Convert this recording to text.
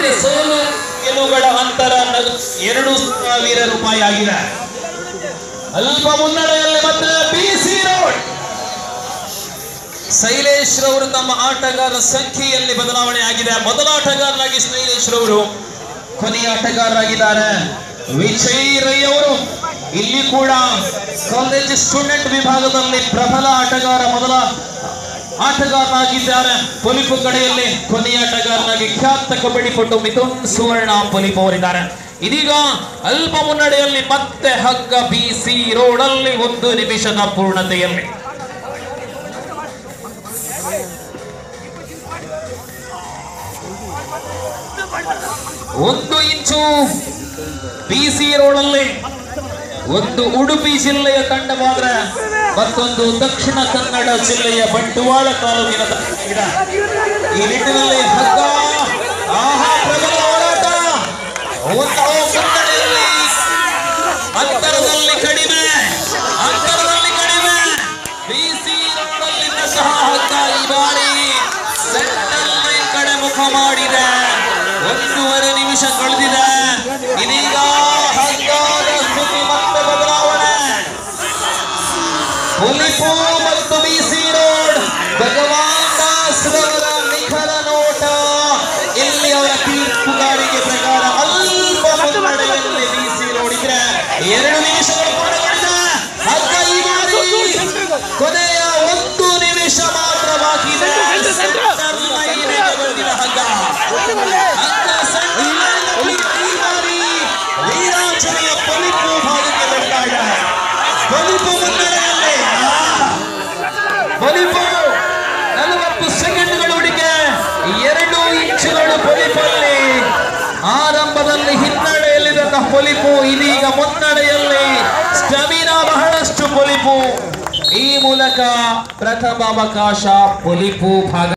ಇಲ್ಲಿ ಸೋಲು ಗೆಲುವುಗಳ ಅಂತರ ನ- ಎರಡು ಸಾವಿರ ರೂಪಾಯಿ ಆಗಿದೆ ಅಲ್ಪ ಮುನ್ನಡೆಯಲ್ಲಿ ಮತ್ತೆ ಬಿಸಿ ರೋಡ್ ಶೈಲೇಶ್ ರವರು ತಮ್ಮ ಆಟಗಾರರ ಸಂಖ್ಯೆಯಲ್ಲಿ ಬದಲಾವಣೆ ಆಗಿದೆ ಮೊದಲ ಆಟಗಾರರಾಗಿ ಶೈಲೇಶ್ ರವರು ಕೊನೆಯ ಆಟಗಾರರಾಗಿದ್ದಾರೆ ವಿಜಯ್ ರೈ ಅವರು ಇಲ್ಲಿ ಕೂಡ ಕಾಲೇಜ್ ಸ್ಟೂಡೆಂಟ್ ವಿಭಾಗದಲ್ಲಿ ಪ್ರಬಲ ಆಟಗಾರ ಮೊದಲ ಆಟಗಾರರಾಗಿದ್ದಾರೆ ಪೊಲಿಪು ಕಡೆಯಲ್ಲಿ ಕೊನೆಯ ಆಟಗಾರರಾಗಿ ಖ್ಯಾತ ಕಬಡ್ಡಿ ಪಟು ಮಿಥುನ್ ಸುವರ್ಣ ಪೊಲಿಪು ಅವರಿದ್ದಾರೆ ಇದೀಗ ಅಲ್ಪ ಮುನ್ನಡೆಯಲ್ಲಿ ಮತ್ತೆ ಹಗ್ಗ ಬಿಸಿ ರೋಡಲ್ಲಿ ಒಂದು ನಿಮಿಷದ ಪೂರ್ಣತೆಯಲ್ಲಿ ಒಂದು ಇಂಚು ಬಿಸಿ ರೋಡಲ್ಲಿ ಒಂದು ಉಡುಪಿ ಜಿಲ್ಲೆಯ ತಂಡವಾದ್ರೆ ಮತ್ತೊಂದು ದಕ್ಷಿಣ ಕನ್ನಡ ಜಿಲ್ಲೆಯ ಬಂಟ್ವಾಳ ತಾಲೂಕಿನ ತಂಡವಾಗಿದೆ. ಈ ನಿಟ್ಟಿನಲ್ಲಿ ಹಗ್ಗ ಆಹಾ ಪ್ರಬಲ ಹೋರಾಟ ಒಂದು ಮುನ್ನಡೆಯಲ್ಲಿ ಅಂತರದಲ್ಲಿ ಕಡಿಮೆ ಅಂತರದಲ್ಲಿ ಕಡಿಮೆ ಬಿಸಿ ರೋಡಲ್ಲಿ ಸಹ ಹಗ್ಗ ಈ ಬಾರಿ ಸೆಂಟರ್ ಲೈನ್ ಕಡೆ ಮುಖ ಮಾಡಿದೆ ಒಂದೂವರೆ ನಿಮಿಷ ಕಳೆದಿದೆ ಇದೀಗ ಹಗ್ಗದ ಸ್ಥಿತಿ ಮತ್ತೆ ಬದಲಾವಣೆ ಪೊಲಿಪು ಮತ್ತು ಬಿಸಿ ರೋಡ್ ಭಗವಾನ್ ದಾಸ್ ರವರ ನಿಖರ ನೋಟ ಇಲ್ಲಿ ಅವರ ತೀರ್ಪುಗಾರಿಕೆ ಪ್ರಕಾರ ಅಲ್ಪ ಮುನ್ನಡೆಯಲ್ಲಿ ಬಿಸಿ ರೋಡ್ ಇದ್ರೆ ಎರಡು ನಿಮಿಷಗಳು ಪೂರ್ಣಗೊಂಡಿದೆ ಹಗ್ಗ ಈ ಬಾರಿ ಕೊನೆಯ ಒಂದು ನಿಮಿಷ ಮಾತ್ರ ಬಾಕಿ ಇದೆ ಸೆಂಟರ್ ಲೈನ್ಗೆ ಬಂದಿದೆ ಹಗ್ಗ ಹಗ್ಗ ಸೆಂಟರ್ ಲೈನ್ನಲ್ಲಿ ಈ ಬಾರಿ ವೀರಾಂಜನೇಯ ಪೊಲಿಪು ಭಾಗಕ್ಕೆ ಬರ್ತಾ ಇದೆ ಪೊಲಿಪು ಮುನ್ನಡೆಯಲ್ಲಿ ಪೊಲಿಪು ನಲವತ್ತು ಸೆಕೆಂಡ್ಗಳು ಹುಡುಗೆ ಎರಡು ಇಂಚುಗಳು ಪೊಲಿಪಲ್ಲಿ ಆರಂಭದಲ್ಲಿ ಹಿನ್ನಡೆಯಲ್ಲಿದ್ದ ಪೊಲಿಪು ಇದೀಗ ಮುನ್ನಡೆಯಲ್ಲಿ ಸ್ಟಮಿನಾ ಬಹಳಷ್ಟು ಪೊಲಿಪು ಈ ಮೂಲಕ ಪ್ರಥಮ ಅವಕಾಶ ಪೊಲಿಪು ಭಾಗ